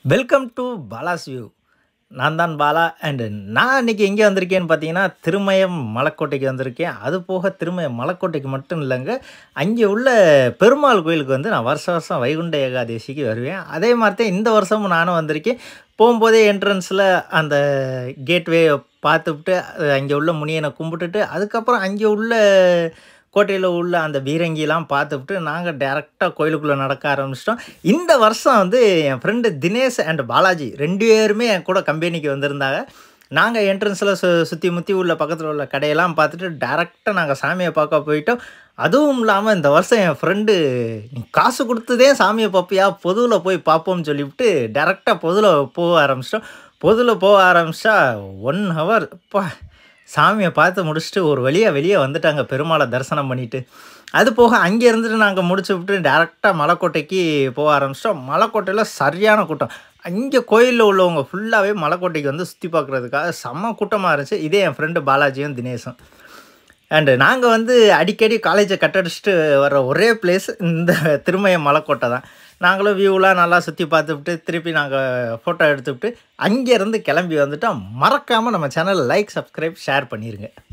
welcome to Bala's view நான் தான் Bala and நான் இன்றைக்கி எங்கே வந்திருக்கேன்னு பார்த்தீங்கன்னா திருமயம் மலைக்கோட்டைக்கு வந்திருக்கேன் அது போக திருமயம் மலைக்கோட்டைக்கு மட்டும் இல்லைங்க அங்கே உள்ள பெருமாள் கோயிலுக்கு வந்து நான் வருஷ வருஷம் வைகுண்ட ஏகாதேசிக்கு வருவேன் அதே மாதிரி தான் இந்த வருஷமும் நானும் வந்திருக்கேன் போகும்போதே என்ட்ரன்ஸில் அந்த கேட்வே பார்த்துவிட்டு அங்கே உள்ள முனியனை கும்பிட்டுட்டு அதுக்கப்புறம் அங்கே உள்ள கோட்டையில் உள்ள அந்த பீரங்கிலாம் பார்த்துவிட்டு நாங்கள் டேரெக்டாக கோயிலுக்குள்ளே நடக்க ஆரம்பிச்சிட்டோம் இந்த வருஷம் வந்து என் ஃப்ரெண்டு தினேஷ் அண்ட் பாலாஜி ரெண்டு பேருமே என் கூட கம்பெனிக்கு வந்திருந்தாங்க நாங்கள் என்ட்ரன்ஸில் சு சுற்றி முற்றி உள்ள பக்கத்தில் உள்ள கடையெல்லாம் பார்த்துட்டு டேரெக்டாக நாங்கள் சாமியை பார்க்க போயிட்டோம் அதுவும் இல்லாமல் இந்த வருஷம் என் ஃப்ரெண்டு நீ காசு கொடுத்ததே சாமியை பார்ப்பியா பொதுவில் போய் பார்ப்போம்னு சொல்லிவிட்டு டேரெக்டாக பொதுவில் போக ஆரம்பிச்சிட்டோம் பொதுவில் போக ஆரம்பித்தா ஒன் ஹவர் அப்பா சாமியை பார்த்து முடிச்சுட்டு ஒரு வழியாக வெளியே வந்துட்டாங்க பெருமாளை தரிசனம் பண்ணிவிட்டு அது போக அங்கே இருந்துட்டு நாங்கள் முடிச்சு விட்டு டேரெக்டாக மலைக்கோட்டைக்கு போக ஆரம்பிச்சிட்டோம் மலைக்கோட்டையில் சரியான கூட்டம் அங்கே கோயிலில் உள்ளவங்க ஃபுல்லாகவே மலைக்கோட்டைக்கு வந்து சுற்றி பார்க்குறதுக்காக செம்ம கூட்டமாக இருந்துச்சு இதே என் ஃப்ரெண்டு பாலாஜியும் தினேஷும் அண்டு நாங்கள் வந்து அடிக்கடி காலேஜை கட்டடிச்சிட்டு வர்ற ஒரே பிளேஸ் இந்த திருமய மலைக்கோட்டை தான் நாங்களும் வியூலாம் நல்லா சுற்றி பார்த்துவிட்டு திருப்பி நாங்கள் ஃபோட்டோ எடுத்துவிட்டு அங்கேருந்து கிளம்பி வந்துட்டோம் மறக்காமல் நம்ம சேனலை லைக் சப்ஸ்கிரைப் ஷேர் பண்ணிடுங்க